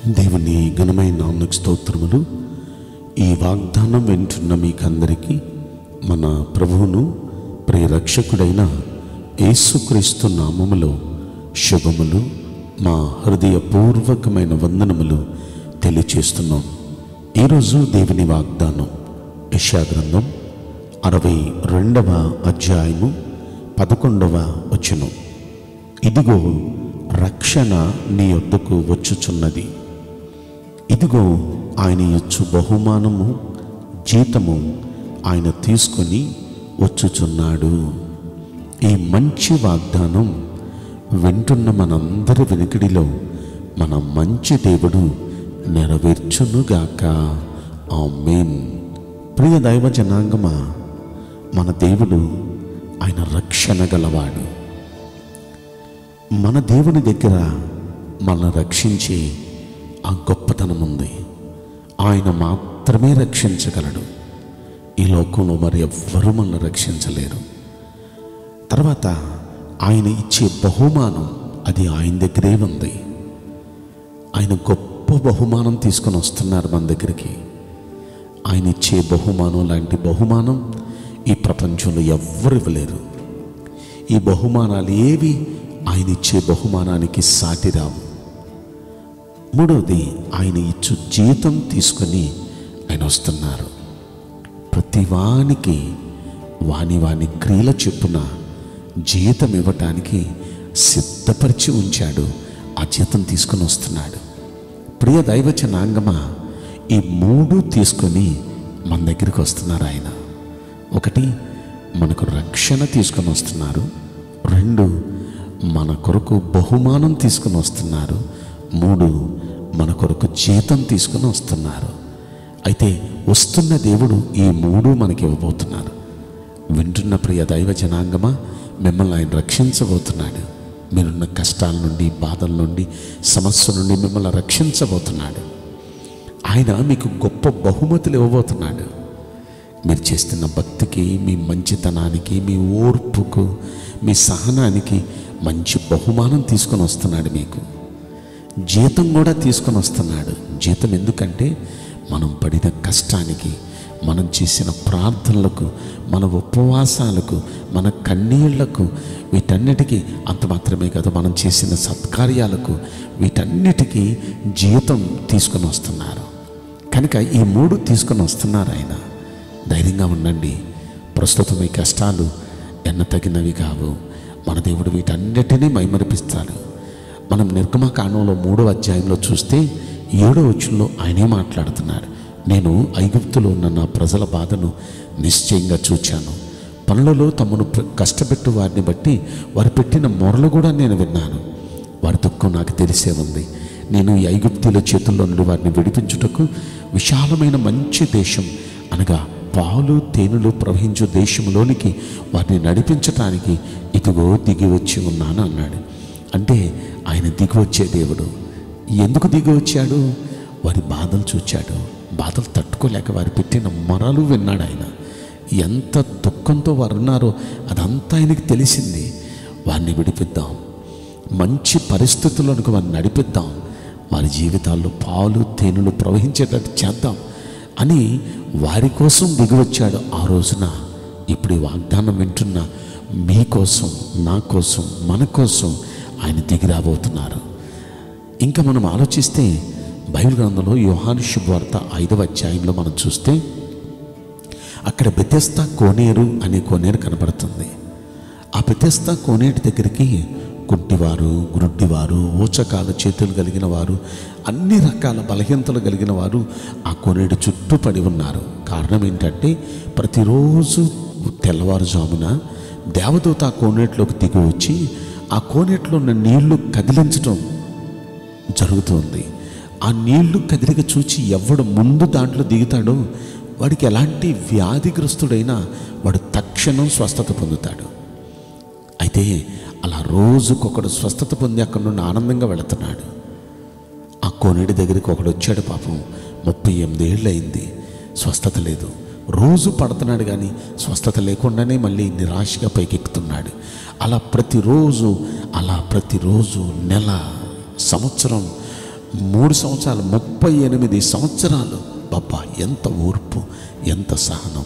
దేవుని ఘనమైన నాన్నకు స్తోత్రములు ఈ వాగ్దానం వింటున్న మీకందరికీ మన ప్రభువును ప్రియరక్షకుడైన యేసుక్రీస్తు నామములో శుభములు మా హృదయపూర్వకమైన వందనములు తెలియచేస్తున్నాం ఈరోజు దేవుని వాగ్దానం యశాగ్రంథం అరవై రెండవ అధ్యాయము పదకొండవ వచనం ఇదిగో రక్షణ నీ వద్దకు వచ్చుచున్నది ఇదిగో ఆయన ఇచ్చు బహుమానము జీతము ఆయన తీసుకొని వచ్చుచున్నాడు ఈ మంచి వాగ్దానం వింటున్న మనందరి వెనుకడిలో మన మంచి దేవుడు నెరవేర్చునుగాక ఆమేన్ ప్రియ దైవ జనాంగమా మన దేవుడు ఆయన రక్షణ గలవాడు మన దేవుని దగ్గర మనల్ని రక్షించే ఆ గొప్పతనం ఉంది ఆయన మాత్రమే రక్షించగలడు ఈ లోకంలో మరి ఎవ్వరూ మనల్ని రక్షించలేరు తర్వాత ఆయన ఇచ్చే బహుమానం అది ఆయన దగ్గరే ఉంది ఆయన గొప్ప బహుమానం తీసుకొని వస్తున్నారు మన దగ్గరికి ఆయన ఇచ్చే బహుమానం లాంటి బహుమానం ఈ ప్రపంచంలో ఎవ్వరు ఇవ్వలేరు ఈ బహుమానాలు ఏవి ఆయన ఇచ్చే బహుమానానికి సాటి రావు మూడవది ఆయన ఇచ్చు జీతం తీసుకొని ఆయన వస్తున్నారు ప్రతి వానికి వాని వాని క్రియల చెప్పున జీతం ఇవ్వటానికి సిద్ధపరిచి ఉంచాడు ఆ జీతం తీసుకొని వస్తున్నాడు ప్రియ దైవచనాంగమా ఈ మూడు తీసుకొని మన దగ్గరికి వస్తున్నారు ఆయన ఒకటి మనకు రక్షణ తీసుకొని వస్తున్నారు రెండు మన కొరకు బహుమానం తీసుకొని వస్తున్నారు మూడు మన కొరకు జీతం తీసుకొని వస్తున్నారు అయితే వస్తున్న దేవుడు ఈ మూడు మనకి ఇవ్వబోతున్నారు వింటున్న ప్రియ దైవ జనాంగమా మిమ్మల్ని ఆయన రక్షించబోతున్నాడు మీరున్న కష్టాల నుండి బాధల నుండి సమస్య నుండి మిమ్మల్ని రక్షించబోతున్నాడు ఆయన మీకు గొప్ప బహుమతులు ఇవ్వబోతున్నాడు మీరు చేస్తున్న భక్తికి మీ మంచితనానికి మీ ఓర్పుకు మీ సహనానికి మంచి బహుమానం తీసుకొని వస్తున్నాడు మీకు జీతం కూడా తీసుకొని వస్తున్నాడు జీతం ఎందుకంటే మనం పడిన కష్టానికి మనం చేసిన ప్రార్థనలకు మన ఉపవాసాలకు మన కన్నీళ్లకు వీటన్నిటికీ అంత మాత్రమే కాదు మనం చేసిన సత్కార్యాలకు వీటన్నిటికీ జీతం తీసుకొని వస్తున్నారు కనుక ఈ మూడు తీసుకొని వస్తున్నారు ఆయన ధైర్యంగా ఉండండి ప్రస్తుతం ఈ కష్టాలు ఎన్న తగినవి కావు మన దేవుడు వీటన్నిటినీ మైమరిపిస్తాడు మనం నిర్గమకాండంలో మూడో అధ్యాయంలో చూస్తే ఏడో వచ్చుల్లో ఆయనే మాట్లాడుతున్నాడు నేను ఐగుప్తులో ఉన్న నా ప్రజల బాధను నిశ్చయంగా చూచాను పనులలో తమను ప్ర- కష్టపెట్టు వారిని బట్టి వారు పెట్టిన మొరలు కూడా నేను విన్నాను వారి దుఃఖం నాకు తెలిసే ఉంది నేను ఈ ఐగుప్తుల చేతుల్లో నుండి వారిని విడిపించుటకు విశాలమైన మంచి దేశం అనగా పాలు తేనెలు ప్రవహించు దేశంలోనికి వారిని నడిపించటానికి ఇదిగో దిగి వచ్చి ఉన్నాను అన్నాడు అంటే ఆయన దిగి వచ్చే దేవుడు ఎందుకు దిగి వచ్చాడు వారి బాధలు చూచాడు బాధలు తట్టుకోలేక వారు పెట్టిన మొరలు విన్నాడు ఆయన ఎంత దుఃఖంతో వారు ఉన్నారో అదంతా ఆయనకి తెలిసింది వారిని విడిపిద్దాం మంచి పరిస్థితుల్లోనికి వారిని నడిపిద్దాం వారి జీవితాల్లో పాలు తేనెలు ప్రవహించేటట్టు చేద్దాం అని వారి కోసం దిగివచ్చాడు ఆ రోజున ఇప్పుడు ఈ వాగ్దానం వింటున్న మీకోసం నా కోసం మన కోసం ఆయన దిగి రాబోతున్నారు ఇంకా మనం ఆలోచిస్తే బైబిల్ గ్రంథంలో యోహాను శుభవార్త ఐదవ అధ్యాయంలో మనం చూస్తే అక్కడ బెతెస్తా కోనేరు అనే కోనేరు కనబడుతుంది ఆ బెతెస్తా కోనేటి దగ్గరికి కుంటివారు గురుడ్డివారు ఊచకాల చేతులు కలిగిన వారు అన్ని రకాల బలహీనతలు కలిగిన వారు ఆ కోనేటి చుట్టూ పడి ఉన్నారు కారణం ఏంటంటే ప్రతిరోజు తెల్లవారుజామున దేవదూత ఆ కోనేటిలోకి దిగి వచ్చి ఆ కోనేటిలో ఉన్న నీళ్లు కదిలించడం జరుగుతుంది ఆ నీళ్లు కదిలిక చూచి ఎవడు ముందు దాంట్లో దిగుతాడో వాడికి ఎలాంటి వ్యాధిగ్రస్తుడైనా వాడు తక్షణం స్వస్థత పొందుతాడు అయితే అలా రోజుకొకడు స్వస్థత పొంది అక్కడి నుండి ఆనందంగా వెళుతున్నాడు ఆ కోనేటి దగ్గరికి ఒకడు వచ్చాడు పాపం ముప్పై ఎనిమిది ఏళ్ళు అయింది స్వస్థత లేదు రోజు పడుతున్నాడు కానీ స్వస్థత లేకుండానే మళ్ళీ నిరాశగా పైకెక్కుతున్నాడు అలా ప్రతిరోజు అలా ప్రతిరోజు నెల సంవత్సరం మూడు సంవత్సరాలు ముప్పై ఎనిమిది సంవత్సరాలు బాబా ఎంత ఓర్పు ఎంత సహనం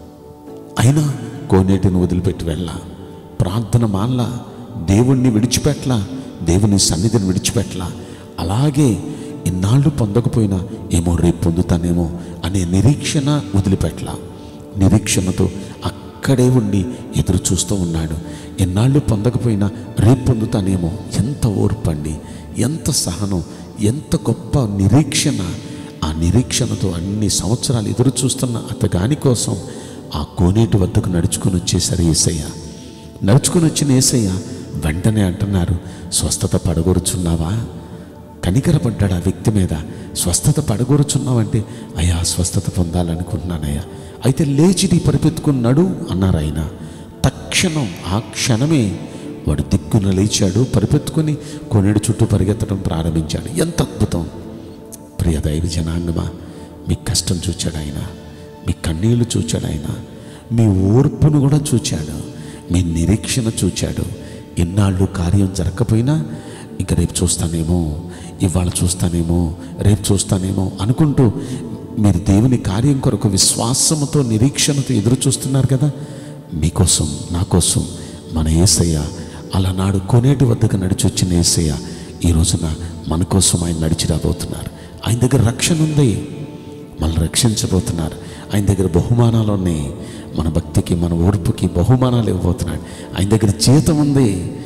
అయినా కోనేటిని వదిలిపెట్టి వెళ్ళా ప్రార్థన మానలా దేవుణ్ణి విడిచిపెట్టలా దేవుని సన్నిధిని విడిచిపెట్టలా అలాగే ఇన్నాళ్ళు పొందకపోయినా ఏమో రేపు పొందుతానేమో అనే నిరీక్షణ వదిలిపెట్టలా నిరీక్షణతో అక్కడే ఉండి ఎదురు చూస్తూ ఉన్నాడు ఎన్నాళ్ళు పొందకపోయినా రేపు పొందుతానేమో ఎంత ఓర్పండి ఎంత సహనం ఎంత గొప్ప నిరీక్షణ ఆ నిరీక్షణతో అన్ని సంవత్సరాలు ఎదురు చూస్తున్న అతగాని కోసం ఆ కోనేటి వద్దకు నడుచుకొని వచ్చేసరి ఏసయ్య నడుచుకొని వచ్చిన ఏసయ్య వెంటనే అంటున్నారు స్వస్థత పడగొరుచున్నావా కనికరపడ్డాడు ఆ వ్యక్తి మీద స్వస్థత పడగొరుచున్నావంటే అయ్యా స్వస్థత పొందాలనుకుంటున్నానయ్యా అయితే లేచి నీ పరిపెత్తుకున్నాడు అన్నారు ఆయన తక్షణం ఆ క్షణమే వాడు దిక్కున లేచాడు పరిపెత్తుకొని కొనేడు చుట్టూ పరిగెత్తడం ప్రారంభించాడు ఎంత అద్భుతం ప్రియ దైవ జనాంగమా మీ కష్టం చూచాడు ఆయన మీ కన్నీళ్లు చూచాడు ఆయన మీ ఓర్పును కూడా చూచాడు మీ నిరీక్షణ చూచాడు ఇన్నాళ్ళు కార్యం జరగకపోయినా ఇంకా రేపు చూస్తానేమో ఇవాళ చూస్తానేమో రేపు చూస్తానేమో అనుకుంటూ మీరు దేవుని కార్యం కొరకు విశ్వాసముతో నిరీక్షణతో ఎదురు చూస్తున్నారు కదా మీకోసం నా కోసం మన ఏసయ్య అలనాడు కొనేటి వద్దకు నడిచి వచ్చిన ఏసయ్య ఈ రోజున మన కోసం ఆయన నడిచి రాబోతున్నారు ఆయన దగ్గర రక్షణ ఉంది మనల్ని రక్షించబోతున్నారు ఆయన దగ్గర బహుమానాలు ఉన్నాయి మన భక్తికి మన ఓర్పుకి బహుమానాలు ఇవ్వబోతున్నాడు ఆయన దగ్గర జీతం ఉంది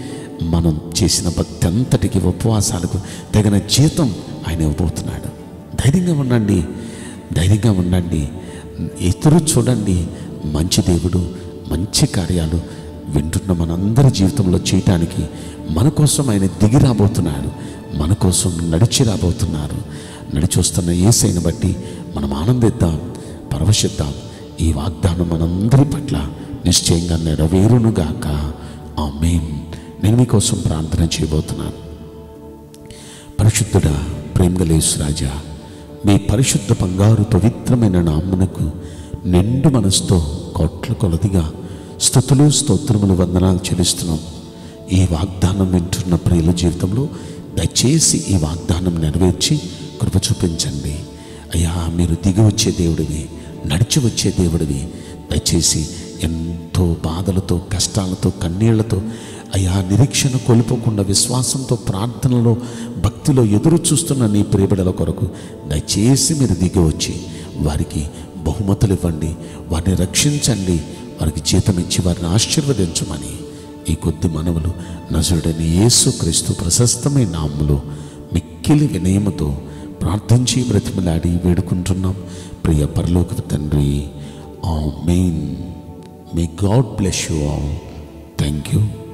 మనం చేసిన భక్తి అంతటికి ఉపవాసాలకు తగిన జీతం ఆయన ఇవ్వబోతున్నాడు ధైర్యంగా ఉండండి ధైర్యంగా ఉండండి ఎదురు చూడండి మంచి దేవుడు మంచి కార్యాలు వింటున్న మనందరి జీవితంలో చేయటానికి మన కోసం ఆయన దిగి రాబోతున్నాడు మన కోసం నడిచి రాబోతున్నారు నడిచి వస్తున్న ఏసైని బట్టి మనం ఆనందిద్దాం పరవశిద్దాం ఈ వాగ్దానం మనందరి పట్ల నిశ్చయంగా నెరవేరునుగాక ఆ మెయిన్ నేను మీకోసం ప్రార్థన చేయబోతున్నాను పరిశుద్ధుడా ప్రేమగలేసు రాజా మీ పరిశుద్ధ బంగారు పవిత్రమైన నామ్మునకు నిండు మనసుతో కోట్ల కొలదిగా స్థుతులు స్తోత్రములు వందనాలు చెల్లిస్తున్నాం ఈ వాగ్దానం వింటున్న ప్రియుల జీవితంలో దయచేసి ఈ వాగ్దానం నెరవేర్చి కృప చూపించండి అయ్యా మీరు దిగి వచ్చే దేవుడివి నడిచి వచ్చే దేవుడివి దయచేసి ఎంతో బాధలతో కష్టాలతో కన్నీళ్లతో అయ్యా నిరీక్షణ కోల్పోకుండా విశ్వాసంతో ప్రార్థనలో భక్తిలో ఎదురు చూస్తున్న నీ ప్రియబిడల కొరకు దయచేసి మీరు దిగి వచ్చి వారికి బహుమతులు ఇవ్వండి వారిని రక్షించండి వారికి జీతం ఇచ్చి వారిని ఆశీర్వదించమని ఈ కొద్ది మనవులు నజరుడని యేసు క్రీస్తు ప్రశస్తమైన నామములో మిక్కిలి వినయముతో ప్రార్థించి బ్రతిమలాడి వేడుకుంటున్నాం ప్రియ పరలోక తండ్రి amen may God bless you all thank you